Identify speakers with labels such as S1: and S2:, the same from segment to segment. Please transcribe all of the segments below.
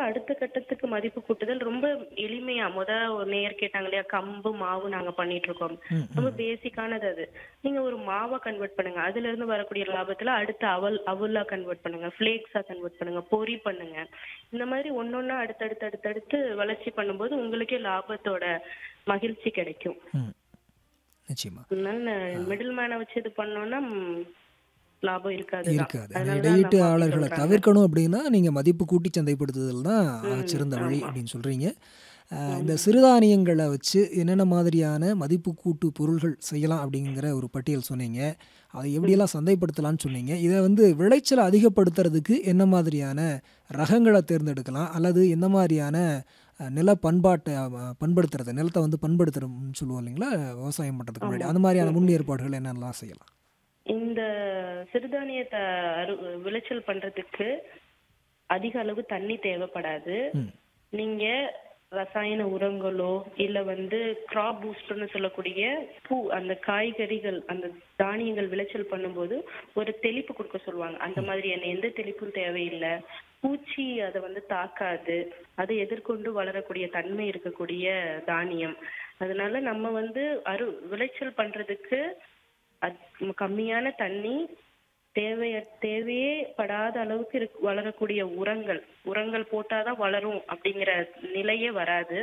S1: அடுத்த கட்டத்துக்கு மதிப்பு கூட்டுதல் ரொம்ப எளிமையா முத ஒரு நேயர் கேட்டாங்க இல்லையா கம்பு மாவு நாங்க பண்ணிட்டு இருக்கோம்
S2: ம்,
S1: ரொம்ப பேசிக்கானது அது நீங்க ஒரு மாவா கன்வெர்ட் பண்ணுங்க அதுல இருந்து வரக்கூடிய லாபத்துல அடுத்து அவல் அவலா கன்வெர்ட் பண்ணுங்க ஃபிளேக்ஸா கன்வெர்ட் பண்ணுங்க பொரி பண்ணுங்க இந்த மாதிரி ஒன்னொன்னா அடுத்தடுத்து அடுத்தடுத்து வளர்ச்சி பண்ணும்போது உங்களுக்கே லாபத்தோட மகிழ்ச்சி கிடைக்கும்
S2: ம் நிச்சயமா
S1: அதனால மிடில் மேனை வச்சு இது பண்ணோம்னா ம், லாபம் இருக்காது
S2: இருக்காது அந்த இடையீட்டாளர்களை தவிர்க்கணும் அப்படின்னா நீங்கள் மதிப்பு கூட்டி சந்தைப்படுத்துதல் தான் சிறந்த வழி அப்படின்னு சொல்கிறீங்க இந்த சிறுதானியங்களை வச்சு என்னென்ன மாதிரியான மதிப்பு கூட்டு பொருள்கள் செய்யலாம் அப்படிங்கிற ஒரு பட்டியல் சொன்னீங்க அதை எப்படியெல்லாம் சந்தைப்படுத்தலாம்னு சொன்னீங்க இதை வந்து விளைச்சலை அதிகப்படுத்துறதுக்கு என்ன மாதிரியான ரகங்களை தேர்ந்தெடுக்கலாம் அல்லது எந்த மாதிரியான அஹ், நில பண்பாட்டை அஹ், பண்படுத்துறது நிலத்தை வந்து பண்படுத்துறோம்னு சொல்லுவோம் இல்லைங்களா விவசாயம் பண்ணுறதுக்கு முன்னாடி அந்த மாதிரியான முன் ஏற்பாடுகள் என்னென்னலாம் செய்யலாம்
S1: இந்த சிறுதானியத்தை அறு விளைச்சல் பண்றதுக்கு அதிக அளவு தண்ணி தேவைப்படாது
S2: ம்
S1: நீங்க ரசாயன உரங்களோ இல்ல வந்து கிராப் பூஸ்டர்னு சொல்லக்கூடிய பூ அந்த காய்கறிகள் அந்த தானியங்கள் விளைச்சல் பண்ணும்போது ஒரு தெளிப்பு கொடுக்க சொல்லுவாங்க அந்த மாதிரியான எந்த தெளிப்பும் தேவையில்லை பூச்சி அதை வந்து தாக்காது அதை எதிர்கொண்டு வளரக்கூடிய தன்மை இருக்கக்கூடிய தானியம் அதனால நம்ம வந்து அறு விளைச்சல் பண்றதுக்கு அத்- கம்மியான தண்ணி தேவைய தேவையே படாத அளவுக்கு இருக்கு வளரக்கூடிய உரங்கள் உரங்கள் போட்டாதான் வளரும் அப்படிங்கிற நிலையே வராது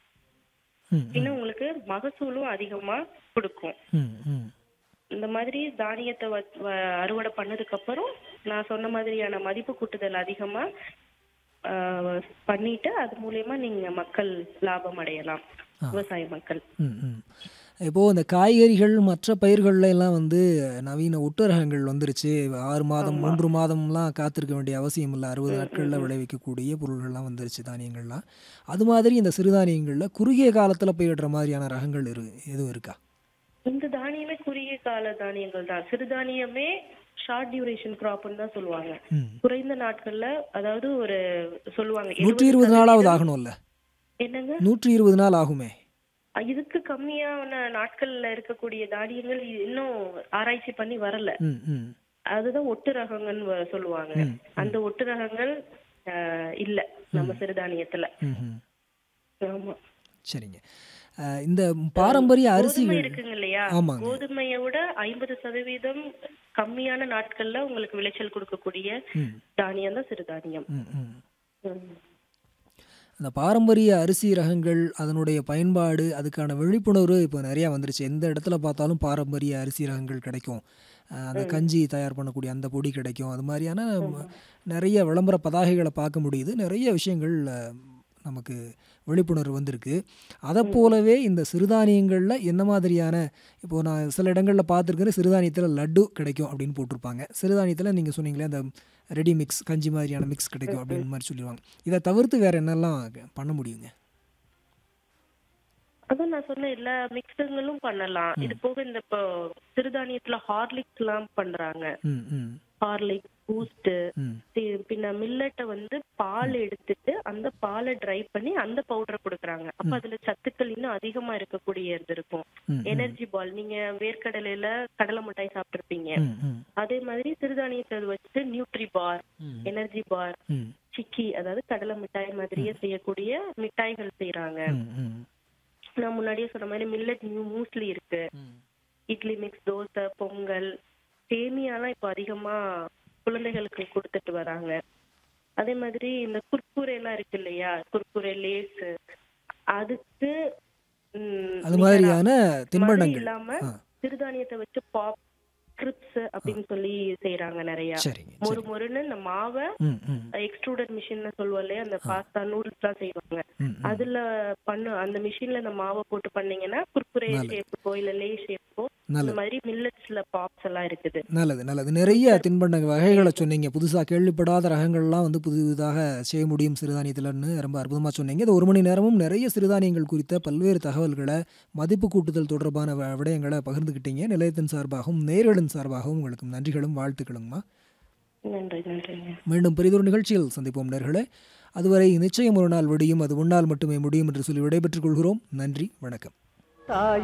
S2: ம்
S1: இன்னும் உங்களுக்கு மகசூலும் அதிகமா கொடுக்கும்
S2: ம் ம்
S1: இந்த மாதிரி தானியத்தை வ- வ- அறுவடை பண்ணதுக்கு அப்புறம் நான் சொன்ன மாதிரியான மதிப்பு கூட்டுதல் அதிகமா ஆஹ், பண்ணிட்டு அது மூலியமா நீங்க மக்கள் லாபம் அடையலாம் விவசாய மக்கள்
S2: ம், ம். இப்போ இந்த காய்கறிகள் மற்ற பயிர்கள்ல எல்லாம் வந்து நவீன ஒட்டுரகங்கள் வந்துருச்சு ஆறு மாதம் மூன்று மாதம்லாம் காத்திருக்க வேண்டிய அவசியம் இல்லை அறுபது நாட்களில் விளைவிக்கக்கூடிய பொருள்கள்லாம் வந்துருச்சு தானியங்கள்லாம் அது மாதிரி இந்த சிறுதானியங்களில் குறுகிய காலத்தில் பயிரிடுற மாதிரியான ரகங்கள் இரு எதுவும் இருக்கா
S1: இந்த தானியமே குறுகிய கால தானியங்கள் தான் சிறுதானியமே ஷார்ட் டியூரேஷன் கிராப்னு தான் சொல்லுவாங்க
S2: ம்
S1: குறைந்த நாட்கள்ல அதாவது ஒரு சொல்லுவாங்க
S2: நூற்றி
S1: 70
S2: இருபது நாளாவது ஆகணும்ல
S1: என்னங்க
S2: நூற்றி இருபது நாள் ஆகுமே
S1: அஹ் இதுக்கு கம்மியான நாட்கள்ல இருக்கக்கூடிய தானியங்கள் இன்னும் ஆராய்ச்சி பண்ணி வரல
S2: ம் ம்
S1: அதுதான் ஒட்டு ரகங்கள்னு வ- சொல்லுவாங்க
S2: ம்,
S1: அந்த ஒட்டு ரகங்கள் அஹ், இல்ல நம்ம சிறுதானியத்துல
S2: ம் ம்
S1: ஆமா
S2: சரிங்க அஹ், இந்த பாரம்பரிய
S1: கோதுமை
S2: அரிசிகள்
S1: இருக்குங்க இல்லையா
S2: ஆமாங்க.
S1: கோதுமையை விட ஐம்பது சதவீதம் கம்மியான நாட்கள்ல உங்களுக்கு விளைச்சல் கொடுக்கக்கூடிய
S2: ம்
S1: தானியம் தான் சிறுதானியம்
S2: ம் ம்
S1: ம்.
S2: அந்த பாரம்பரிய அரிசி ரகங்கள் அதனுடைய பயன்பாடு அதுக்கான விழிப்புணர்வு இப்போ நிறையா வந்துருச்சு எந்த இடத்துல பார்த்தாலும் பாரம்பரிய அரிசி ரகங்கள் கிடைக்கும் அஹ் அந்த கஞ்சி தயார் பண்ணக்கூடிய அந்த பொடி கிடைக்கும் அது மாதிரியான ம- நிறைய விளம்பர பதாகைகளை பார்க்க முடியுது நிறைய விஷயங்கள் அஹ், நமக்கு விழிப்புணர்வு வந்திருக்கு அதை போலவே இந்த சிறுதானியங்களில் என்ன மாதிரியான இப்போ நான் சில இடங்களில் பார்த்துருக்கேன் சிறுதானியத்தில் லட்டு கிடைக்கும் அப்படின்னு போட்டிருப்பாங்க சிறுதானியத்தில் நீங்கள் சொன்னீங்களே அந்த ரெடி மிக்ஸ் கஞ்சி மாதிரியான மிக்ஸ் கிடைக்கும் அப்படின்னு மாதிரி சொல்லிடுவாங்க இதை தவிர்த்து வேற என்னெல்லாம் பண்ண முடியுங்க
S1: அதான் நான் சொன்ன எல்லா மிக்சங்களும் பண்ணலாம் இது போக இந்த இப்போ சிறுதானியத்துல ஹார்லிக்ஸ் எல்லாம் பண்றாங்க
S2: ம் ம்
S1: ஹார்லிக்ஸ் பூஸ்ட்
S2: ம்
S1: பின்ன மில்லட்டை வந்து பால் எடுத்துட்டு அந்த பாலை ட்ரை பண்ணி அந்த பவுடரை கொடுக்குறாங்க அப்ப அதுல சத்துக்கள் இன்னும் அதிகமா இருக்கக்கூடிய இது இருக்கும்
S2: ம்,
S1: எனர்ஜி பால் நீங்க வேர்க்கடலையில கடலை மிட்டாய் சாப்பிட்டிருப்பீங்க
S2: ம் ம்
S1: அதே மாதிரி சிறுதானியத்தை வச்சு நியூட்ரி பார்
S2: ம்.
S1: எனர்ஜி பார்
S2: ம்
S1: சிக்கி அதாவது கடலை மிட்டாய் மாதிரியே செய்யக்கூடிய மிட்டாய்கள் செய்யறாங்க
S2: ம் ம்
S1: நான் முன்னாடியே சொன்ன மாதிரி மில்லட் நியூ மூஸ்லி இருக்கு
S2: ம்
S1: இட்லி மிக்ஸ் தோசை பொங்கல் சேமியாலாம் இப்போ அதிகமா குழந்தைகளுக்கு கொடுத்துட்டு வராங்க அதே மாதிரி இந்த குர்குரே எல்லாம் இருக்கு இல்லையா குர்குரே லேஸ் அதுக்கு ம்,
S2: அது மாதிரியான
S1: மது
S2: தின்பண்டங்கள்
S1: இல்லாம
S2: ஆ.
S1: சிறுதானியத்தை வச்சு பாப் கிரிப்ஸ் அப்படின்னு சொல்லி செய்யறாங்க நிறைய
S2: சரிங்க
S1: மொறு
S2: சரி
S1: மொறுன்னு இந்த மாவை
S2: ம் ம்
S1: எக்ஸ்ட்ரூடட் மிஷின் சொல்லுவோம் இல்லையா அந்த பாஸ்தா நூடுல்ஸ் எல்லாம் செய்வாங்க
S2: ம் ம்
S1: அதுல பண்ணு அந்த மிஷின்ல இந்த மாவை போட்டு பண்ணீங்கன்னா குர்குரே ஷேப்புக்கோ இல்ல லே ஷேப்புக்கோ இந்த
S2: நல்லது
S1: மாதிரி மில்லட்ஸ்ல பாப்ஸ் எல்லாம் இருக்குது
S2: நல்லது நல்லது நிறைய தின்பண்ட வகைகளை சொன்னீங்க புதுசாக கேள்விப்படாத ரகங்கள்லாம் வந்து புதிதாக செய்ய முடியும் சிறுதானியத்தில்னு ரொம்ப அற்புதமாக சொன்னீங்க இந்த ஒரு மணி நேரமும் நிறைய சிறுதானியங்கள் குறித்த பல்வேறு தகவல்களை மதிப்பு கூட்டுதல் தொடர்பான வ- விடயங்களை பகிர்ந்துக்கிட்டீங்க நிலையத்தின் சார்பாகவும் நேர்களின் சார்பாகவும் உங்களுக்கு நன்றிகளும் வாழ்த்துக்களுங்கம்மா
S1: நன்றி நன்றிங்க
S2: மீண்டும் பெரிதொரு நிகழ்ச்சியில் சந்திப்போம் நேர்களே அதுவரை நிச்சயம் ஒரு நாள் விடியும் அது உன்னால் மட்டுமே முடியும் என்று சொல்லி விடைபெற்றுக் கொள்கிறோம் நன்றி வணக்கம்
S3: தாய்